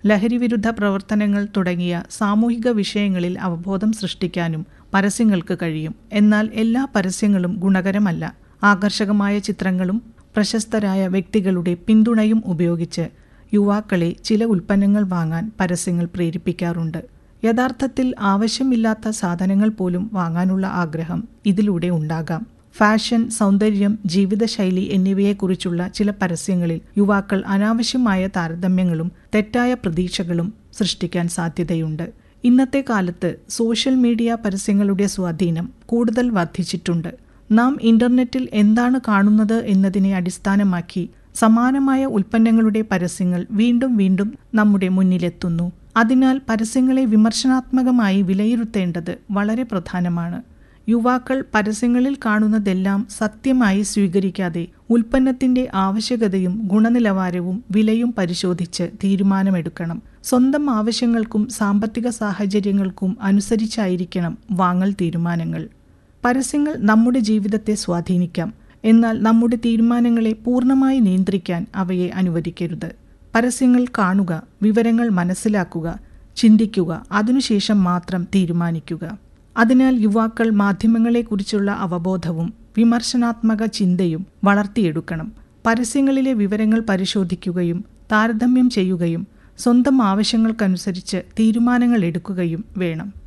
ലഹരിവിരുദ്ധ പ്രവർത്തനങ്ങൾ തുടങ്ങിയ സാമൂഹിക വിഷയങ്ങളിൽ അവബോധം സൃഷ്ടിക്കാനും പരസ്യങ്ങൾക്ക് കഴിയും എന്നാൽ എല്ലാ പരസ്യങ്ങളും ഗുണകരമല്ല ആകർഷകമായ ചിത്രങ്ങളും പ്രശസ്തരായ വ്യക്തികളുടെ പിന്തുണയും ഉപയോഗിച്ച് യുവാക്കളെ ചില ഉൽപ്പന്നങ്ങൾ വാങ്ങാൻ പരസ്യങ്ങൾ പ്രേരിപ്പിക്കാറുണ്ട് യഥാർത്ഥത്തിൽ ആവശ്യമില്ലാത്ത സാധനങ്ങൾ പോലും വാങ്ങാനുള്ള ആഗ്രഹം ഇതിലൂടെ ഉണ്ടാകാം ഫാഷൻ സൗന്ദര്യം ജീവിതശൈലി എന്നിവയെക്കുറിച്ചുള്ള ചില പരസ്യങ്ങളിൽ യുവാക്കൾ അനാവശ്യമായ താരതമ്യങ്ങളും തെറ്റായ പ്രതീക്ഷകളും സൃഷ്ടിക്കാൻ സാധ്യതയുണ്ട് ഇന്നത്തെ കാലത്ത് സോഷ്യൽ മീഡിയ പരസ്യങ്ങളുടെ സ്വാധീനം കൂടുതൽ വർദ്ധിച്ചിട്ടുണ്ട് നാം ഇന്റർനെറ്റിൽ എന്താണ് കാണുന്നത് എന്നതിനെ അടിസ്ഥാനമാക്കി സമാനമായ ഉൽപ്പന്നങ്ങളുടെ പരസ്യങ്ങൾ വീണ്ടും വീണ്ടും നമ്മുടെ മുന്നിലെത്തുന്നു അതിനാൽ പരസ്യങ്ങളെ വിമർശനാത്മകമായി വിലയിരുത്തേണ്ടത് വളരെ പ്രധാനമാണ് യുവാക്കൾ പരസ്യങ്ങളിൽ കാണുന്നതെല്ലാം സത്യമായി സ്വീകരിക്കാതെ ഉൽപ്പന്നത്തിന്റെ ആവശ്യകതയും ഗുണനിലവാരവും വിലയും പരിശോധിച്ച് തീരുമാനമെടുക്കണം സ്വന്തം ആവശ്യങ്ങൾക്കും സാമ്പത്തിക സാഹചര്യങ്ങൾക്കും അനുസരിച്ചായിരിക്കണം വാങ്ങൽ തീരുമാനങ്ങൾ പരസ്യങ്ങൾ നമ്മുടെ ജീവിതത്തെ സ്വാധീനിക്കാം എന്നാൽ നമ്മുടെ തീരുമാനങ്ങളെ പൂർണ്ണമായി നിയന്ത്രിക്കാൻ അവയെ അനുവദിക്കരുത് പരസ്യങ്ങൾ കാണുക വിവരങ്ങൾ മനസ്സിലാക്കുക ചിന്തിക്കുക അതിനുശേഷം മാത്രം തീരുമാനിക്കുക അതിനാൽ യുവാക്കൾ മാധ്യമങ്ങളെക്കുറിച്ചുള്ള അവബോധവും വിമർശനാത്മക ചിന്തയും വളർത്തിയെടുക്കണം പരസ്യങ്ങളിലെ വിവരങ്ങൾ പരിശോധിക്കുകയും താരതമ്യം ചെയ്യുകയും സ്വന്തം ആവശ്യങ്ങൾക്കനുസരിച്ച് തീരുമാനങ്ങൾ എടുക്കുകയും വേണം